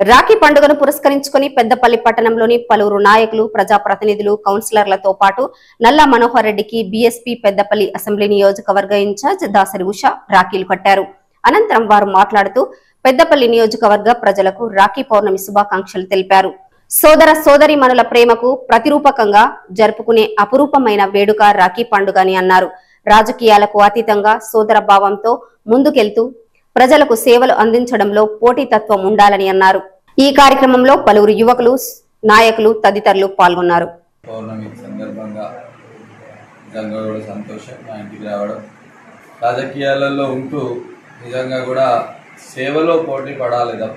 రాఖీ పండుగను పురస్కరించుకుని పెద్దపల్లి పట్టణంలోని పలువురు నాయకులు ప్రజాప్రతినిధులు కౌన్సిలర్లతో పాటు నల్లా మనోహర్ రెడ్డికి బీఎస్పీ పెద్దపల్లి అసెంబ్లీ నియోజకవర్గ ఇన్ఛార్జ్ దాసరి ఉష రాఖీలు కట్టారు అనంతరం వారు మాట్లాడుతూ పెద్దపల్లి నియోజకవర్గ ప్రజలకు రాఖీ పౌర్ణమి శుభాకాంక్షలు తెలిపారు సోదర సోదరీమణుల ప్రేమకు ప్రతిరూపకంగా జరుపుకునే అపురూపమైన వేడుక రాఖీ పండుగ అని అన్నారు రాజకీయాలకు అతీతంగా సోదర భావంతో ముందుకెళ్తూ ప్రజలకు సేవలు అందించడంలో పోటీతత్వం ఉండాలని అన్నారు ఈ కార్యక్రమంలో పలువురు యువకులు నాయకులు తదితరులు పాల్గొన్నారు పౌర్ణమి సందర్భంగా నిజంగా కూడా సంతోషం మా ఇంటికి రావడం రాజకీయాలలో ఉంటూ నిజంగా కూడా సేవలో పోటీ పడాలి తప్ప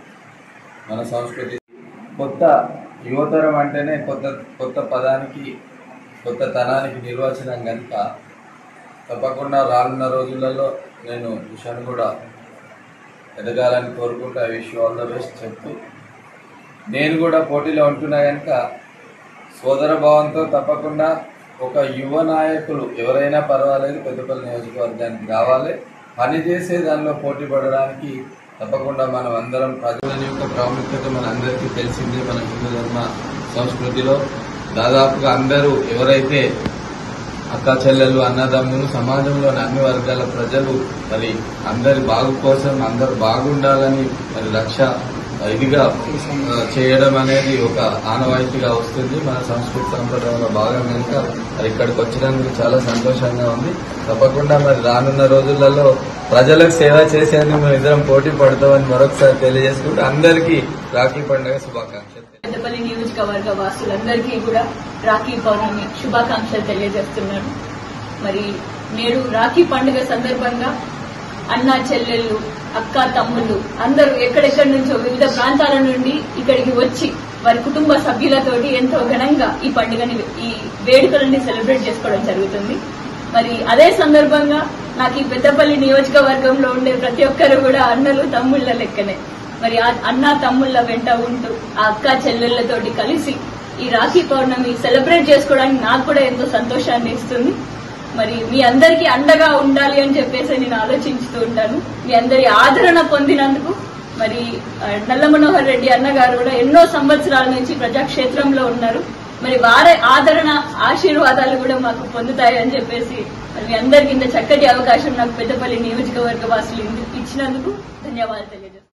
మన సంస్కృతి కొత్త యువతరం అంటేనే కొత్త కొత్త పదానికి కొత్త తనానికి నిర్వచనం కనుక తప్పకుండా రానున్న రోజులలో నేను విషయాన్ని కూడా ఎదగాలని కోరుకుంటూ I wish all the best చెప్తూ నేను కూడా పోటీలో ఉంటున్నా కనుక సోదర భావంతో తప్పకుండా ఒక యువ నాయకులు ఎవరైనా పర్వాలేదు పెద్దపల్లి నియోజకవర్గానికి రావాలి పని చేసే దానిలో పోటీ పడడానికి తప్పకుండా మనం అందరం ప్రజల యొక్క ప్రాముఖ్యత మన అందరికీ తెలిసిందే మన హిందూ ధర్మ సంస్కృతిలో దాదాపుగా అందరూ ఎవరైతే అక్క చెల్లెలు అన్నదమ్ములు సమాజంలోని అన్ని వర్గాల ప్రజలు మరి అందరి బాగు కోసం అందరు బాగుండాలని మరి రక్ష ఇదిగా ఆ, చేయడం అనేది ఒక ఆనవాయితీగా వస్తుంది మన సంస్కృతి సంప్రదాయంలో భాగం కనుక మరి ఇక్కడికి వచ్చినందుకు చాలా సంతోషంగా ఉంది తప్పకుండా మరి రానున్న రోజులలో ప్రజలకు సేవ చేసేందుకు మేము ఇద్దరం పోటీ పడతామని మరొకసారి తెలియజేసుకుంటూ అందరికీ రాఖీ పండుగ శుభాకాంక్షలు పెద్దపల్లి నియోజకవర్గ వాసులందరికీ కూడా రాఖీ పౌర్ణమి శుభాకాంక్షలు తెలియజేస్తున్నాను మరి నేడు రాఖీ పండుగ సందర్భంగా అన్న చెల్లెళ్ళు అక్క తమ్ముళ్ళు అందరూ ఎక్కడెక్కడి నుంచో వివిధ ప్రాంతాల నుండి ఇక్కడికి వచ్చి వారి కుటుంబ సభ్యులతోటి ఎంతో ఘనంగా ఈ పండుగని ఈ వేడుకలని సెలబ్రేట్ చేసుకోవడం జరుగుతుంది మరి అదే సందర్భంగా నాకు ఈ పెద్దపల్లి నియోజకవర్గంలో ఉండే ప్రతి ఒక్కరు కూడా అన్నలు తమ్ముళ్ళ లెక్కనే మరి ఆ అన్న తమ్ముళ్ళ వెంట ఉంటూ ఆ అక్క చెల్లెళ్లతోటి కలిసి ఈ రాఖీ పౌర్ణమి సెలబ్రేట్ చేసుకోవడానికి నాకు కూడా ఎంతో సంతోషాన్ని ఇస్తుంది మరి మీ అందరికీ అండగా ఉండాలి అని చెప్పేసి నేను ఆలోచించుతూ ఉంటాను మీ అందరి ఆదరణ పొందినందుకు మరి ఆ, నల్ల మనోహర్ రెడ్డి అన్నగారు కూడా ఎన్నో సంవత్సరాల నుంచి ప్రజాక్షేత్రంలో ఉన్నారు మరి వారి ఆదరణ ఆశీర్వాదాలు కూడా మాకు పొందుతాయి అని చెప్పేసి మరి మీ అందరికీ ఇంత చక్కటి అవకాశం నాకు పెద్దపల్లి నియోజకవర్గ వాసులు ఇచ్చినందుకు ధన్యవాదాలు తెలియజేస్తాను